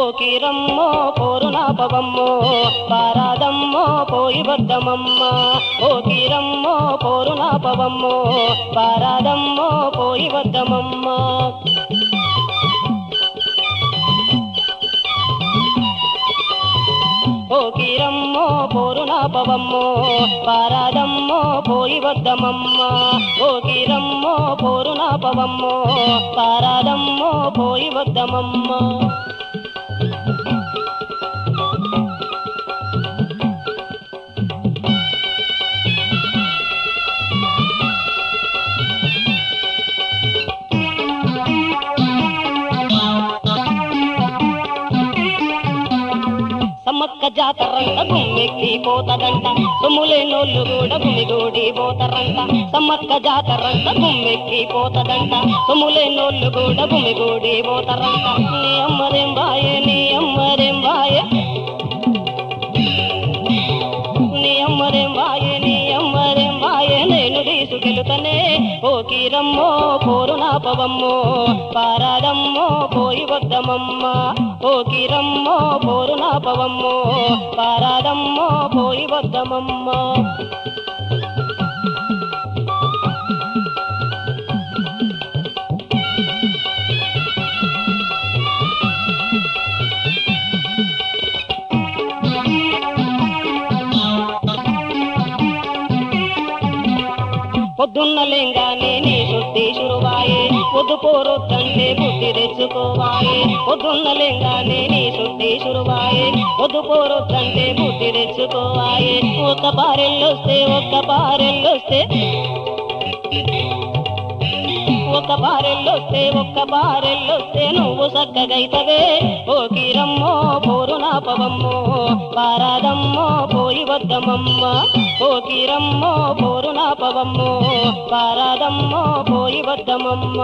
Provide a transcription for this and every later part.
పోకిరమ్మో పోరునాపవమ్మో పారాదమ్మో పోయి వద్దమమ్మ పోకిరమ్మో పోరునాపవమ్మో పారాదమ్మో పోయి వద్దమమ్మ పోకిరమ్మో పోరునాపవమ్మో పారాదమ్మో పోయి వద్దమమ్మ పోకిరమ్మో పోరునాపవమ్మో పారాదమ్మో పోయి వద్దమమ్మ సమ్మక్క జాతరంట గుమ్మెక్కి పోతదంట సొమ్ములేనోళ్ళు కూడా గుమిగూడి పోతారంట సమ్మక్క జాతరంట గుమ్మెక్కి పోతదంట సొమ్ములేనోళ్ళు కూడా గుమిగూడి పోతారంట నీ అమ్మరేం బాయే నీ అమ్మరేం బాయే నీ అమ్మరేం వాయే నీ అమ్మరేం వాయే నేను తీసుకెళుతనే పోకిరమ్మో పోరునాపవమ్మో పారాదమ్మో పోయి వద్దమమ్మ పోకిరమ్మో పోరునాపవమ్మో పారాదమ్మో పోయి వద్దమమ్మ పొద్దున్న లేంగానే నీ శుద్ధి శురువాయే పొద్దు పోరొద్దంటే బుద్ధి తెచ్చుకోవాయే పొద్దున్న లేంగానే నీ శుద్ధి శురువాయే పొద్దు పోరొద్దంటే బుద్ధి తెచ్చుకోవాయే ఒక్క పారెళ్ళొస్తే ఒక్క పారెళ్ళొస్తే ఒక్క బారెళ్ళొస్తే ఒక్క బారెళ్ళొస్తే నువ్వు చక్కగైతవే పోకిరమ్మో పోరునాపవమ్మో పారాదమ్మో పోయి వద్దమమ్మ పోకిరమ్మో పోరునాపవమ్మో పారాదమ్మో పోయి వద్దమమ్మ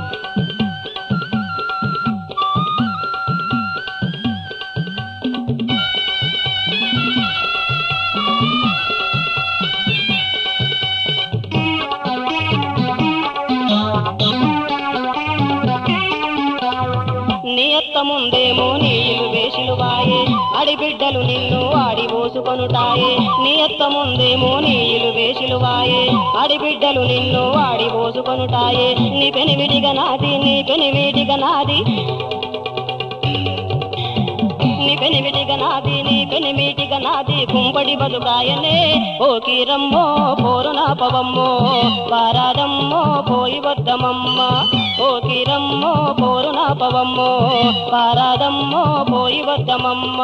నీ అత్త ముందేమో నీళ్ళు వేసిలు వాయే అడిబిడ్డలు నిన్ను ఆడి పోసుకొనుటాయే నీ అత్త ముందేమో నీళ్ళు వేసిలు వాయే అడిబిడ్డలు నిన్ను ఆడి పోసుకొనుటాయే నీ పెనివిడిగా నాది నీ పెనివిడిగా నాది నీ పెనిమిటిగా నాది నీ పెనిమిటిగా నాది కుంపడి బతుకాయనే పోకిరమ్మో పోరునాపవమ్మో పారాదమ్మో పోయి వద్దమమ్మ పోకిరమ్మో పోరునాపవమ్మో పారాదమ్మో పోయి వద్దమమ్మ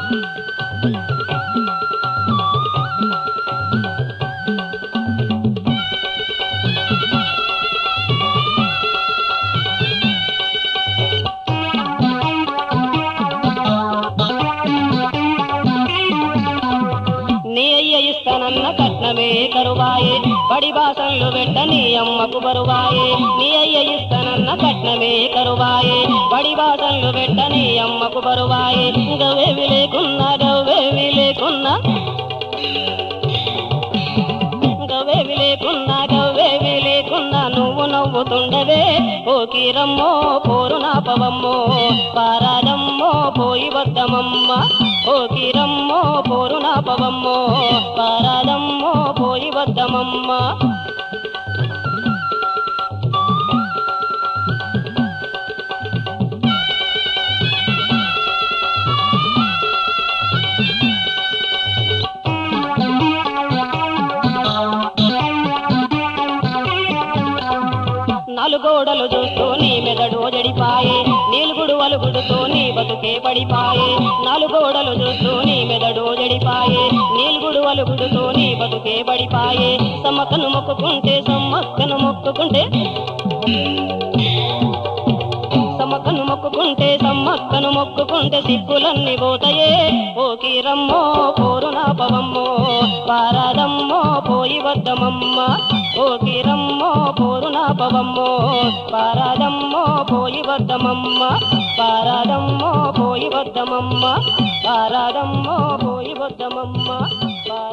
నీ అయ్య ఇస్తానన్న కట్నమే కరువాయే బడి బాసన్లు పెట్ట నీ అమ్మకు బరువాయే నీ అయ్య ఇస్తానన్న కట్నమే కరువాయే బడి బాసన్లు పెట్ట నీ అమ్మకు బరువాయే గవేవి లేకున్నా గవేవి లేకున్నా గవేవి లేకున్నా గవేవి లేకున్నా నువ్వు నవ్వుతుండవే పోకిరమ్మో పోరునాపవమ్మో పారాదమ్మో పోయి వద్దమమ్మ పోకిరమ్మో పోరునాపవమ్మో పారాదమ్మో పోయి వద్దమమ్మ నలుగోడలు చూస్తూ నీ మెదడు జడిపాయే నీలుగుడు అలుగుడుతో నీ బతుకే పడిపాయే నలుగోడలు చూస్తూ నీ మెదడు జడిపాయే నీలుగుడు అలుగుడుతో నీ బతుకే పడిపాయే సమ్మక్కను మొక్కుకుంటే సమ్మక్కను మొక్కుకుంటే సమ్మక్కను మొక్కుకుంటే సమ్మక్కను మొక్కుకుంటే సిగ్గులన్నీ పోతాయే పోకిరమ్మో పోరునాపవమ్మో పారాదమ్మో పోయి వద్దమమ్మ పోకిరమ్మో పోరునాపవమ్మో పారాదమ్మో పోయి వద్దమమ్మ పారాదమ్మో పోయి వద్దమమ్మ పారాదమ్మో పోయి వద్దమమ్మ పారా